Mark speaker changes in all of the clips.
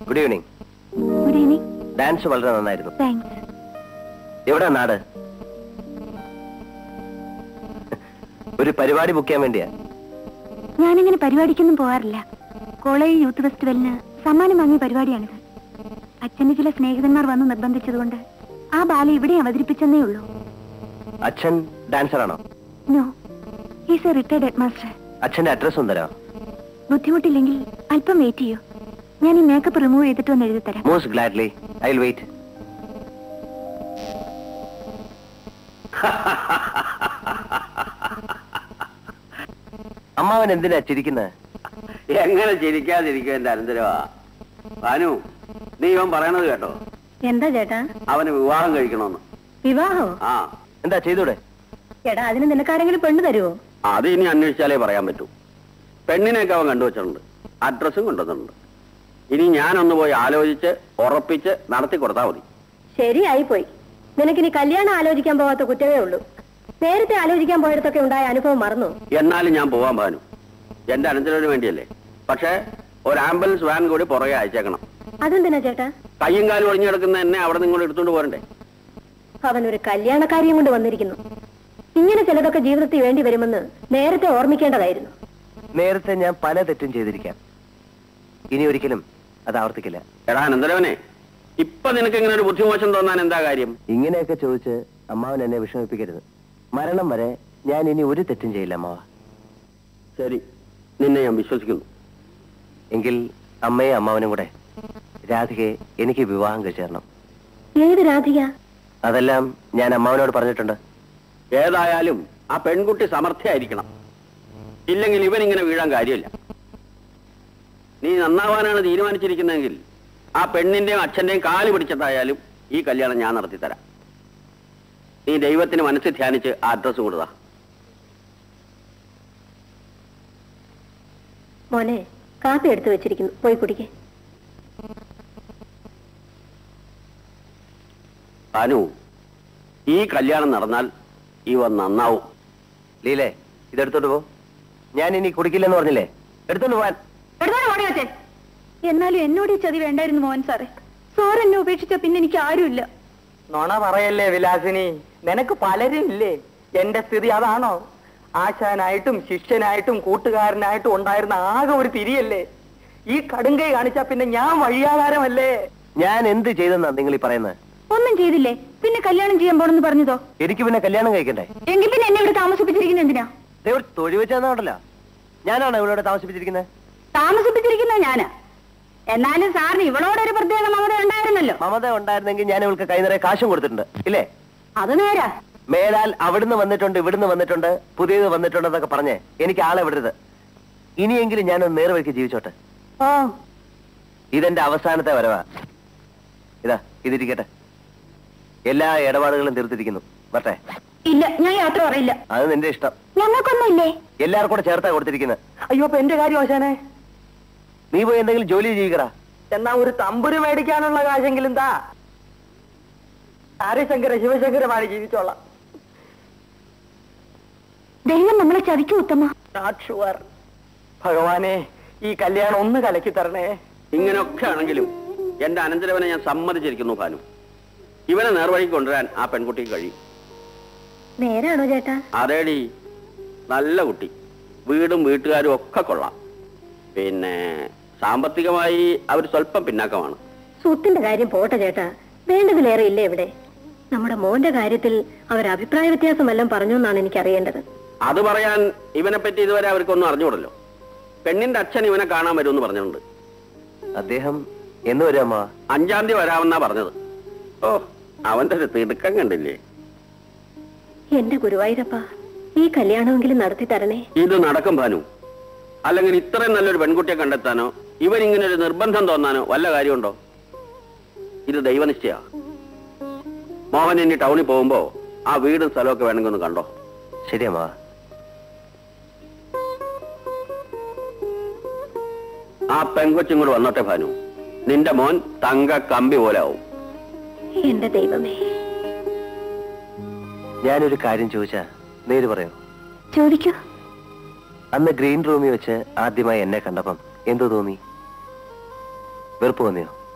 Speaker 1: Good evening
Speaker 2: good evening
Speaker 1: dance വളരെ നന്നായിരുന്നു
Speaker 2: thanks
Speaker 1: എവിടെ നാട് ഒരു പരിപാടി ബുക്ക് ചെയ്യാൻ വേണ്ടിയാ
Speaker 2: ഞാനിങ്ങനെ പരിപാടിക്കൊന്നും പോകാറില്ല കോളേജ് യൂത്ത് ഫെസ്റ്റിവലിന് സമ്മാനം വാങ്ങിയ പരിപാടിയാണിത് അച്ഛന്റെ ചില സ്നേഹിതന്മാർ വന്ന് നിർബന്ധിച്ചതുകൊണ്ട് ആ ബാല ഇവിടെ അവതരിപ്പിച്ചെന്നേ ഉള്ളൂ
Speaker 1: അച്ഛൻ ഡാൻസർ ആണോ
Speaker 2: no is a retired head master
Speaker 1: അച്ഛന്റെ അഡ്രസ് ഒന്ന് തരാം
Speaker 2: ബുദ്ധിമുട്ടില്ലെങ്കിൽ അല്പം വെയിറ്റ് ചെയ്യൂ ഞാൻ ഈ മേക്കപ്പ് റിമൂവ് ചെയ്തിട്ട് വന്ന് എഴുതി തരാം
Speaker 1: most gladly I will wait അമ്മാവൻ എന്തിനാ ചിരിക്കുന്നത്
Speaker 3: എങ്ങനെ ചിരിക്കാതിരിക്കും എന്റെ അനന്തരവാ ഭാനു നീ ഇവൻ പറയണത് കേട്ടോ
Speaker 2: എന്താ ചേട്ടാ
Speaker 3: അവന് വിവാഹം കഴിക്കണമെന്ന്
Speaker 2: വിവാഹോ
Speaker 3: ആ
Speaker 1: എന്താ ചെയ്തൂടെ
Speaker 2: ചേട്ടാ അതിന് നിനക്കാരെങ്കിലും പെണ്ണ് തരുമോ
Speaker 3: അത് ഇനി അന്വേഷിച്ചാലേ പറയാൻ പറ്റൂ പെണ്ണിനെയൊക്കെ അവൻ കണ്ടുവച്ചിട്ടുണ്ട് അഡ്രസ്സും കൊണ്ടുവന്നിട്ടുണ്ട് ഇനി ഞാനൊന്ന് പോയി ആലോചിച്ച് ഉറപ്പിച്ച് നടത്തി കൊടുത്താൽ മതി
Speaker 2: ശരിയായി പോയി നിനക്കിനി കല്യാണം ആലോചിക്കാൻ പോകാത്ത കുറ്റമേ ഉള്ളൂ നേരത്തെ ആലോചിക്കാൻ പോയിടത്തൊക്കെ ഉണ്ടായ അനുഭവം മറന്നു
Speaker 3: എന്നാലും ഞാൻ പോവാൻ ഭാനു എന്റെ അനന്തരവിന് വേണ്ടിയല്ലേ പക്ഷേ ഒരു ആംബുലൻസ് വാൻ കൂടി പുറകെ അയച്ചേക്കണം
Speaker 2: അതെന്തിനാ ചേട്ടാ
Speaker 3: കയ്യും കാലും ഒഴിഞ്ഞു കിടക്കുന്ന എന്നെ അവിടെ നിങ്ങൾ എടുത്തുകൊണ്ട് പോരണ്ടേ
Speaker 2: അവൻ ഒരു കല്യാണക്കാരിയും കൊണ്ട് വന്നിരിക്കുന്നു ഇങ്ങനെ ചിലതൊക്കെ ജീവിതത്തിൽ വേണ്ടി വരുമെന്ന് നേരത്തെ ഓർമ്മിക്കേണ്ടതായിരുന്നു
Speaker 1: നേരത്തെ ഞാൻ പല തെറ്റും ചെയ്തിരിക്കാം ഇനി ഒരിക്കലും അത് ആവർത്തിക്കില്ല
Speaker 3: എടാ അനന്തരവനെ ഇപ്പൊ നിനക്ക് ഇങ്ങനെ ഒരു ബുദ്ധിമോശം തോന്നാൻ എന്താ കാര്യം
Speaker 1: ഇങ്ങനെയൊക്കെ ചോദിച്ച് അമ്മാവൻ എന്നെ വിഷമിപ്പിക്കരുത് മരണം വരെ ഞാൻ ഇനി ഒരു തെറ്റും ചെയ്യില്ല അമ്മാവ
Speaker 3: ശരി നിന്നെ ഞാൻ വിശ്വസിക്കുന്നു
Speaker 1: എങ്കിൽ അമ്മയും അമ്മാവനും കൂടെ രാധികയെ എനിക്ക് വിവാഹം കഴിച്ചു തരണം
Speaker 2: ഏത് രാധിക
Speaker 1: അതെല്ലാം ഞാൻ അമ്മാവനോട് പറഞ്ഞിട്ടുണ്ട്
Speaker 3: ഏതായാലും ആ പെൺകുട്ടി സമർത്ഥയായിരിക്കണം ഇല്ലെങ്കിൽ ഇവൻ ഇങ്ങനെ വീഴാൻ കാര്യമില്ല നീ നന്നാവാനാണ് തീരുമാനിച്ചിരിക്കുന്നതെങ്കിൽ ആ പെണ്ണിന്റെയും അച്ഛന്റെയും കാല് പിടിച്ചിട്ടായാലും ഈ കല്യാണം ഞാൻ നടത്തി തരാം നീ ദൈവത്തിന് മനസ്സിൽ ധ്യാനിച്ച് ആ അഡ്രസ് കൊടുതാ
Speaker 2: മോനെ കാപ്പി എടുത്തു വെച്ചിരിക്കുന്നു പോയി കുടിക്കേ
Speaker 3: അനു ഈ കല്യാണം നടന്നാൽ ഇവ നന്നാവും
Speaker 1: ലീലേ ഇതെടുത്തോട്ട് പോ ഞാൻ ഇനി കുടിക്കില്ലെന്ന് പറഞ്ഞില്ലേ എടുത്തോണ്ട് പോവാൻ
Speaker 2: എന്നാലും എന്നോട് ഈ ചതി വേണ്ടായിരുന്നു മോഹൻ സാറേ സാർ എന്നെ ഉപേക്ഷിച്ച പിന്നെ എനിക്ക് ആരുമില്ല
Speaker 4: നുണ പറയല്ലേ വിലാസിനി നിനക്ക് പലരും ഇല്ലേ എന്റെ സ്ഥിതി അതാണോ ആശാനായിട്ടും ശിഷ്യനായിട്ടും കൂട്ടുകാരനായിട്ടും ഉണ്ടായിരുന്ന ആകെ ഒരു തിരിയല്ലേ ഈ കടുങ്കൈ കാണിച്ചാ പിന്നെ ഞാൻ വഴിയാധാരമല്ലേ
Speaker 1: ഞാൻ എന്ത് ചെയ്തെന്നാ നിങ്ങൾ ഈ പറയുന്നത്
Speaker 2: ഒന്നും ചെയ്തില്ലേ പിന്നെ കല്യാണം ചെയ്യാൻ പോണെന്ന് പറഞ്ഞതോ
Speaker 1: എനിക്ക് പിന്നെ കല്യാണം കഴിക്കണ്ടേ
Speaker 2: എങ്കിൽ പിന്നെ എന്നെ ഇവിടെ താമസിപ്പിച്ചിരിക്കുന്ന എന്തിനാ
Speaker 1: ദേ ഒരു തൊഴി വെച്ചാന്നോണ്ടല്ലോ ഞാനാണ് ഇവിടെ താമസിപ്പിച്ചിരിക്കുന്നത്
Speaker 2: താമസിപ്പിച്ചിരിക്കുന്ന ഞാനാ എന്നാലും സാറിന് ഇവളോടൊരു പ്രത്യേക മമത ഉണ്ടായിരുന്നല്ലോ
Speaker 1: മമത ഉണ്ടായിരുന്നെങ്കിൽ ഞാൻ ഇവൾക്ക് കൈ നിറയെ കാശും കൊടുത്തിട്ടുണ്ട് ഇല്ലേ
Speaker 2: അത് നേരാ
Speaker 1: മേലാൽ അവിടുന്ന് വന്നിട്ടുണ്ട് ഇവിടുന്ന് വന്നിട്ടുണ്ട് പുതിയത് വന്നിട്ടുണ്ട് എന്നൊക്കെ പറഞ്ഞ് എനിക്ക് ആളെ വിടരുത് ഇനിയെങ്കിലും ഞാനൊന്ന് നേർവഴിക്ക് ജീവിച്ചോട്ടെ
Speaker 2: ഓ
Speaker 1: ഇതെന്റെ അവസാനത്തെ വരവാ ഇതാ ഇതിരിക്കട്ടെ എല്ലാ ഇടപാടുകളും തീർത്തിരിക്കുന്നു വട്ടെ
Speaker 2: ഇല്ല ഞാൻ യാത്ര പറയില്ല
Speaker 1: അത് നിന്റെ ഇഷ്ടം
Speaker 2: ഞങ്ങൾക്കൊന്നുമില്ലേ
Speaker 1: എല്ലാവർക്കും കൂടെ ചേർത്താ കൊടുത്തിരിക്കുന്നത്
Speaker 4: അയ്യോ അപ്പൊ എന്റെ കാര്യം ആശാനെ
Speaker 1: നീ പോയി എന്തെങ്കിലും ജോലി ജീവിക്കടാ
Speaker 4: എന്നാ ഒരു തമ്പുരു മേടിക്കാനുള്ള കാശെങ്കിലും താ ഹരിശങ്കര ശിവശങ്കരമാണ് ജീവിച്ചോളാം
Speaker 2: ദൈവം നമ്മളെ ചതിക്കൂ ഉത്തമ
Speaker 4: നോട്ട് ഷുവർ ഭഗവാനെ ഈ കല്യാണം ഒന്ന് കലക്കി തരണേ
Speaker 3: ഇങ്ങനെയൊക്കെ ആണെങ്കിലും എന്റെ അനന്തരവനെ ഞാൻ സമ്മതിച്ചിരിക്കുന്നു ഭാനു ഇവനെ നേർവഴിക്ക് കൊണ്ടുവരാൻ ആ പെൺകുട്ടിക്ക് കഴിയും
Speaker 2: നേരാണോ ചേട്ടാ
Speaker 3: അതേടി നല്ല കുട്ടി വീടും വീട്ടുകാരും ഒക്കെ കൊള്ളാം പിന്നെ സാമ്പത്തികമായി അവർ സ്വല്പം പിന്നാക്കമാണ്
Speaker 2: സ്വത്തിന്റെ കാര്യം പോട്ടെ ചേട്ടാ വേണ്ടതിലേറെ ഇല്ലേ ഇവിടെ നമ്മുടെ മോന്റെ കാര്യത്തിൽ അവർ അഭിപ്രായ വ്യത്യാസം വല്ലതും പറഞ്ഞു എന്നാണ് എനിക്ക് അറിയേണ്ടത്
Speaker 3: അത് പറയാൻ ഇവനെ പറ്റി ഇതുവരെ അവർക്കൊന്നും അറിഞ്ഞുകൂടല്ലോ പെണ്ണിന്റെ അച്ഛൻ ഇവനെ കാണാൻ വരുമെന്ന് പറഞ്ഞിട്ടുണ്ട്
Speaker 1: അദ്ദേഹം എന്ന് വരും അമ്മ
Speaker 3: അഞ്ചാം തീയതി വരാമെന്നാ പറഞ്ഞത് ഓ അവന്റെ ഒരു തിടുക്കം കണ്ടില്ലേ
Speaker 2: എന്റെ ഗുരുവായൂരപ്പ ഈ കല്യാണമെങ്കിലും നടത്തി തരണേ
Speaker 3: ഇത് നടക്കും ഭാനു അല്ലെങ്കിൽ ഇത്രയും നല്ലൊരു പെൺകുട്ടിയെ കണ്ടെത്താനോ ഇവൻ ഇങ്ങനെ ഒരു നിർബന്ധം തോന്നാനോ വല്ല കാര്യമുണ്ടോ ഇത് ദൈവനിശ്ചയ മോഹൻ ഇനി ടൗണിൽ പോകുമ്പോ ആ വീടും സ്ഥലമൊക്കെ വേണമെങ്കിൽ ഒന്ന് കണ്ടോ
Speaker 1: ശരി അമ്മ
Speaker 3: ആ പെങ്കൊച്ചും കൂടെ വന്നോട്ടെ ഭാനു നിന്റെ മോൻ തങ്ക കമ്പി പോലെ ആവും
Speaker 2: എന്റെ ദൈവമേ
Speaker 1: ഞാനൊരു കാര്യം ചോദിച്ചാ നേര് പറയോ
Speaker 2: ചോദിക്കൂ
Speaker 1: അന്ന് ഗ്രീൻ റൂമിൽ വെച്ച് ആദ്യമായി എന്നെ കണ്ടപ്പം എന്തോ തോന്നി വെറുപ്പ് തോന്നിയോ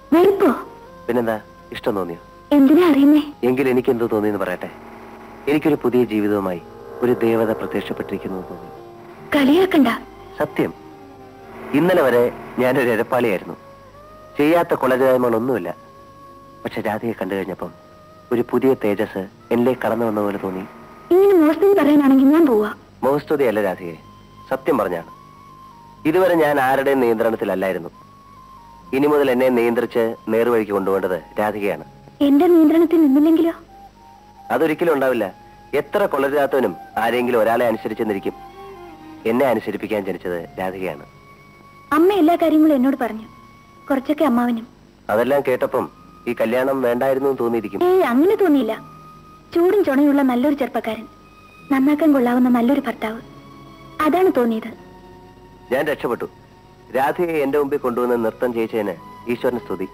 Speaker 2: വെറുപ്പോ
Speaker 1: പിന്നെന്താ ഇഷ്ടം തോന്നിയോ
Speaker 2: എന്തിനാ അറിയുന്നേ
Speaker 1: എങ്കിൽ എനിക്ക് എന്ത് തോന്നിയെന്ന് പറയട്ടെ എനിക്കൊരു പുതിയ ജീവിതവുമായി ഒരു ദേവത പ്രത്യക്ഷപ്പെട്ടിരിക്കുന്നു എന്ന് തോന്നി
Speaker 2: കളിയാക്കണ്ട
Speaker 1: സത്യം ഇന്നലെ വരെ ഞാനൊരു എരപ്പാളിയായിരുന്നു ചെയ്യാത്ത കൊലജായ്മകളൊന്നുമില്ല പക്ഷെ രാധയെ കണ്ടു കഴിഞ്ഞപ്പം ഒരു പുതിയ തേജസ് എന്നിലേക്ക് കടന്നു വന്ന പോലെ തോന്നി
Speaker 2: ഇങ്ങനെ മോശം പറയാനാണെങ്കിൽ ഞാൻ പോവാ
Speaker 1: മോഹസ്തുതിയല്ല രാധയെ സത്യം പറഞ്ഞാണ് ഇതുവരെ ഞാൻ ആരുടെയും നിയന്ത്രണത്തിലല്ലായിരുന്നു ഇനി മുതൽ എന്നെ നിയന്ത്രിച്ച് നേർവഴിക്ക് കൊണ്ടുപോകേണ്ടത് രാധികയാണ്
Speaker 2: എന്റെ നിയന്ത്രണത്തിൽ നിന്നില്ലെങ്കിലോ
Speaker 1: അതൊരിക്കലും ഉണ്ടാവില്ല എത്ര കൊള്ളരുതാത്തവനും ആരെങ്കിലും ഒരാളെ അനുസരിച്ചെന്നിരിക്കും എന്നെ അനുസരിപ്പിക്കാൻ ജനിച്ചത് രാധികയാണ്
Speaker 2: അമ്മ എല്ലാ കാര്യങ്ങളും എന്നോട് പറഞ്ഞു കുറച്ചൊക്കെ അമ്മാവനും
Speaker 1: അതെല്ലാം കേട്ടപ്പം ഈ കല്യാണം വേണ്ടായിരുന്നു എന്ന് തോന്നിയിരിക്കും
Speaker 2: ഏയ് അങ്ങനെ തോന്നിയില്ല ചൂടും ചുണയുള്ള നല്ലൊരു ചെറുപ്പക്കാരൻ നന്നാക്കാൻ കൊള്ളാവുന്ന നല്ലൊരു ഭർത്താവ് അതാണ് തോന്നിയത്
Speaker 1: ഞാൻ രക്ഷപ്പെട്ടു രാധയെ എന്റെ മുമ്പിൽ കൊണ്ടുവന്ന് നൃത്തം ചെയ്യിച്ചതിന് ഈശ്വരന് സ്തുതി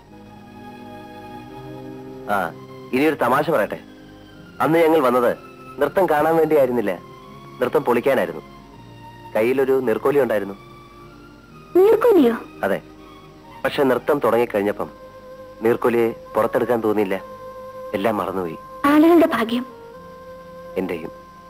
Speaker 1: ആ ഇനിയൊരു തമാശ പറയട്ടെ അന്ന് ഞങ്ങൾ വന്നത് നൃത്തം കാണാൻ വേണ്ടിയായിരുന്നില്ല നൃത്തം പൊളിക്കാനായിരുന്നു കയ്യിലൊരു നിർക്കോലി ഉണ്ടായിരുന്നു
Speaker 2: നീർക്കോലിയോ
Speaker 1: അതെ പക്ഷെ നൃത്തം തുടങ്ങിക്കഴിഞ്ഞപ്പം നീർക്കോലിയെ പുറത്തെടുക്കാൻ തോന്നിയില്ല എല്ലാം മറന്നുപോയി
Speaker 2: ആളുകളുടെ ഭാഗ്യം
Speaker 1: എന്റെയും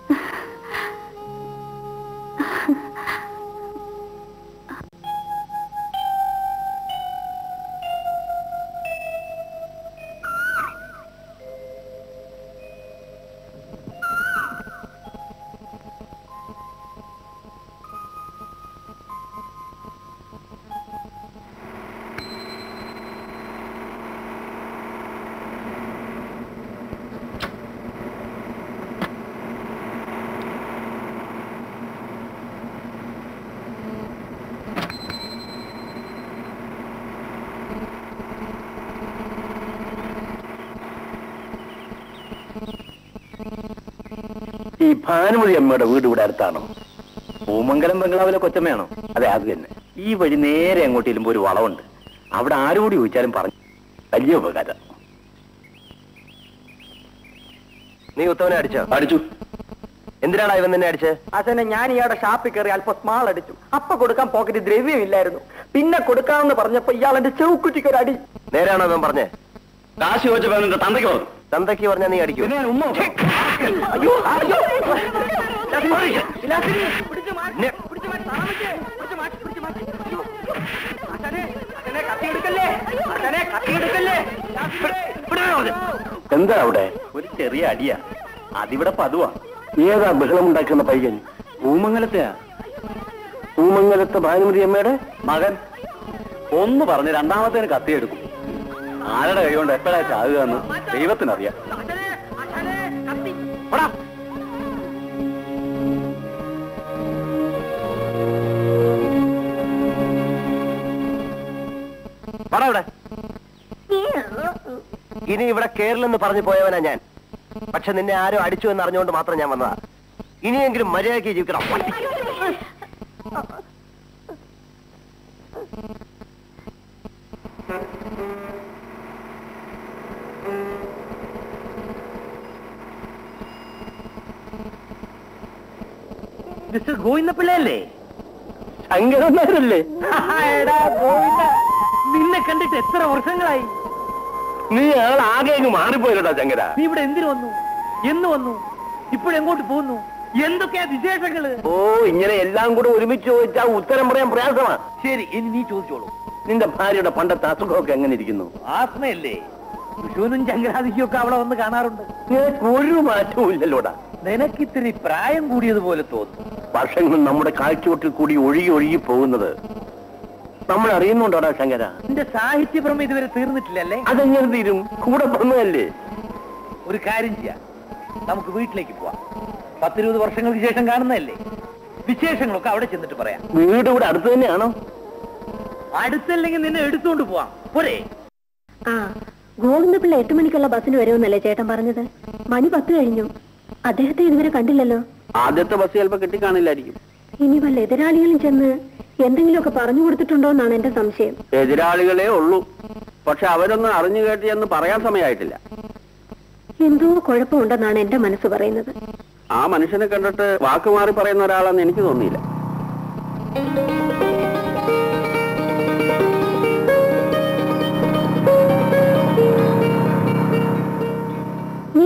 Speaker 3: ഈ ഭാനുമതി അമ്മയുടെ വീട് ഇവിടെ അടുത്താണോ പൂമംഗലം ബംഗ്ലാവിലെ കൊച്ചമ്മയാണോ അതെ അത് തന്നെ ഈ വഴി നേരെ അങ്ങോട്ട് ചെല്ലുമ്പോ ഒരു വളവുണ്ട് അവിടെ ആരോട് ചോദിച്ചാലും പറഞ്ഞു വലിയ ഉപകാരം
Speaker 1: നീ ഉത്തവനെ അടിച്ചോ
Speaker 3: അടിച്ചു
Speaker 1: എന്തിനാണ് ഇവൻ നിന്നെ അടിച്ച്
Speaker 4: അച്ഛനെ ഞാൻ ഇയാളുടെ ഷാപ്പിൽ കയറി അല്പം സ്മാൾ അടിച്ചു അപ്പൊ കൊടുക്കാൻ പോക്കറ്റ് ദ്രവ്യമില്ലായിരുന്നു പിന്നെ കൊടുക്കാമെന്ന് പറഞ്ഞപ്പോ ഇയാൾ എന്റെ ചെവുക്കുറ്റിക്ക് ഒരു അടി
Speaker 1: നേരാണോ അവൻ പറഞ്ഞേ
Speaker 3: കാശ് ചോദിച്ചപ്പോ എന്റെ തന്തയ്ക്ക് പറഞ്ഞു
Speaker 1: തന്തയ്ക്ക് പറഞ്ഞാ നീ അടിക്കൂ
Speaker 3: ഉമ്മ
Speaker 4: അയ്യോ അയ്യോ വിലാസിനി, പിടിച്ച് മാറ്റ്, പിടിച്ച് മാറ്റ്, താമസിച്ചേ, പിടിച്ച് മാറ്റ്, പിടിച്ച് മാറ്റ്. അയ്യോ, അയ്യോ. അച്ഛനെ, അച്ഛനെ കത്തിയെടുക്കല്ലേ അച്ഛനെ കത്തിയെടുക്കല്ലേ
Speaker 3: എന്താ അവിടെ ഒരു ചെറിയ അടിയാ അതിവിടെ പതുവാ ഏതാ ബഹളം ഉണ്ടാക്കുന്ന പയ്യൻ പൂമംഗലത്തെയാ പൂമംഗലത്തെ ഭാനുമതി അമ്മയുടെ മകൻ ഒന്ന് പറഞ്ഞ് രണ്ടാമത്തേന് കത്തിയെടുക്കും ആരുടെ കൈകൊണ്ട് എപ്പോഴാ ചാകുക എന്ന് ദൈവത്തിനറിയാം
Speaker 4: അച്ഛനെ അച്ഛനെ കത്തി
Speaker 3: പോടാ.
Speaker 1: പറ ഇവിടെ ഇനി ഇവിടെ കേരളെന്ന് പറഞ്ഞു പോയവനാ ഞാൻ പക്ഷെ നിന്നെ ആരോ അടിച്ചു എന്ന് അറിഞ്ഞുകൊണ്ട് മാത്രം ഞാൻ വന്നതാ ഇനിയെങ്കിലും മര്യാദയ്ക്ക് ജീവിക്കണം
Speaker 4: മിസ്റ്റർ ഗോവിന്ദ പിള്ളയല്ലേ
Speaker 3: ശങ്കരന്മാരല്ലേ
Speaker 4: എടാ ഗോവിന്ദ നിന്നെ കണ്ടിട്ട് എത്ര വർഷങ്ങളായി
Speaker 3: നീ ആൾ ആകെ അങ്ങ് മാറിപ്പോയില്ലടാ ശങ്കര
Speaker 4: നീ ഇവിടെ എന്തിനു വന്നു എന്ന് വന്നു ഇപ്പോഴെങ്ങോട്ട് പോകുന്നു എന്തൊക്കെയാ വിശേഷങ്ങള്
Speaker 3: ഓ ഇങ്ങനെ എല്ലാം കൂടെ ഒരുമിച്ച് ചോദിച്ചാൽ ഉത്തരം പറയാൻ പ്രയാസമാ
Speaker 4: ശരി ഇനി നീ ചോദിച്ചോളൂ
Speaker 3: നിന്റെ ഭാര്യയുടെ പണ്ടത്തെ അസുഖമൊക്കെ എങ്ങനെ ഇരിക്കുന്നു
Speaker 4: ആത്മയല്ലേ വിഷുവിനും ചങ്കരാതിക്കും ഒക്കെ അവിടെ വന്ന് കാണാറുണ്ട്
Speaker 3: നിനക്ക് ഒരു മാറ്റവും ഇല്ലല്ലോടാ
Speaker 4: നിനക്കിത്തിരി പ്രായം കൂടിയതുപോലെ തോന്നുന്നു
Speaker 3: വർഷങ്ങൾ നമ്മുടെ കാഴ്ചവട്ടിൽ കൂടി ഒഴുകി ഒഴുകി പോകുന്നത് നമ്മൾ അറിയുന്നുണ്ടോടാ ശങ്കര
Speaker 4: നിന്റെ സാഹിത്യഭ്രമം ഇതുവരെ തീർന്നിട്ടില്ലല്ലേ
Speaker 3: അതെങ്ങനെ തീരും കൂടെ പറഞ്ഞതല്ലേ
Speaker 4: ഒരു കാര്യം ചെയ്യാം നമുക്ക് വീട്ടിലേക്ക് പോവാം പത്തിരുപത് വർഷങ്ങൾക്ക് ശേഷം കാണുന്നതല്ലേ വിശേഷങ്ങളൊക്കെ അവിടെ ചെന്നിട്ട് പറയാം
Speaker 3: വീട് ഇവിടെ അടുത്ത് തന്നെയാണോ
Speaker 4: അടുത്തല്ലെങ്കിൽ നിന്നെ എടുത്തുകൊണ്ട് പോവാം പോരെ
Speaker 2: ആ ഗോവിന്ദപിള്ള എട്ട് മണിക്കുള്ള ബസ്സിന് വരുമെന്നല്ലേ ചേട്ടൻ പറഞ്ഞത് മണി പത്ത് കഴിഞ്ഞു അദ്ദേഹത്തെ ഇതുവരെ കണ്ടില്ലല്ലോ
Speaker 3: ആദ്യത്തെ ബസ് ചിലപ്പോ കിട്ടിക്കാണില്ലായിരിക്കും
Speaker 2: ഇനി വല്ല എതിരാളികളും ചെന്ന് എന്തെങ്കിലുമൊക്കെ പറഞ്ഞു കൊടുത്തിട്ടുണ്ടോ എന്നാണ് എന്റെ സംശയം
Speaker 3: എതിരാളികളെ ഉള്ളൂ പക്ഷെ അവരൊന്നും അറിഞ്ഞു കേട്ടി എന്ന് പറയാൻ സമയമായിട്ടില്ല
Speaker 2: എന്തോ കുഴപ്പമുണ്ടെന്നാണ് എന്റെ മനസ്സ് പറയുന്നത്
Speaker 3: ആ മനുഷ്യനെ കണ്ടിട്ട് വാക്ക് മാറി പറയുന്ന ഒരാളാന്ന് എനിക്ക് തോന്നിയില്ല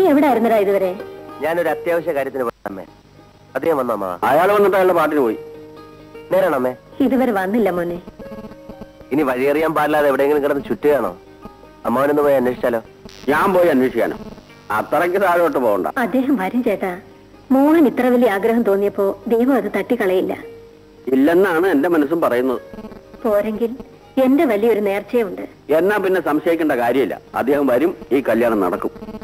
Speaker 2: എവിടായിരുന്നടാ ഇതുവരെ
Speaker 1: ഞാനൊരു അത്യാവശ്യ കാര്യത്തിന് പോയി അമ്മേ അദ്ദേഹം വന്നോ അമ്മ
Speaker 3: അയാൾ വന്നിട്ട് അയാളുടെ പാട്ടിന് പോയി
Speaker 1: നേരാണോ അമ്മേ
Speaker 2: ഇതുവരെ വന്നില്ല മോനെ
Speaker 1: ഇനി വഴിയറിയാൻ പാടില്ലാതെ എവിടെയെങ്കിലും കിടന്ന് ചുറ്റുകയാണോ അമ്മാവനൊന്ന് പോയി അന്വേഷിച്ചാലോ
Speaker 3: ഞാൻ പോയി അന്വേഷിക്കാനോ അത്രയ്ക്ക് താഴോട്ട് പോകണ്ട
Speaker 2: അദ്ദേഹം വരും ചേട്ടാ മോഹൻ ഇത്ര വലിയ ആഗ്രഹം തോന്നിയപ്പോ ദൈവം അത് തട്ടിക്കളയില്ല
Speaker 3: ഇല്ലെന്നാണ് എന്റെ മനസ്സും പറയുന്നത്
Speaker 2: പോരെങ്കിൽ എന്റെ വലിയൊരു നേർച്ചയുണ്ട്
Speaker 3: എന്നാ പിന്നെ സംശയിക്കേണ്ട കാര്യമില്ല അദ്ദേഹം വരും ഈ കല്യാണം നടക്കും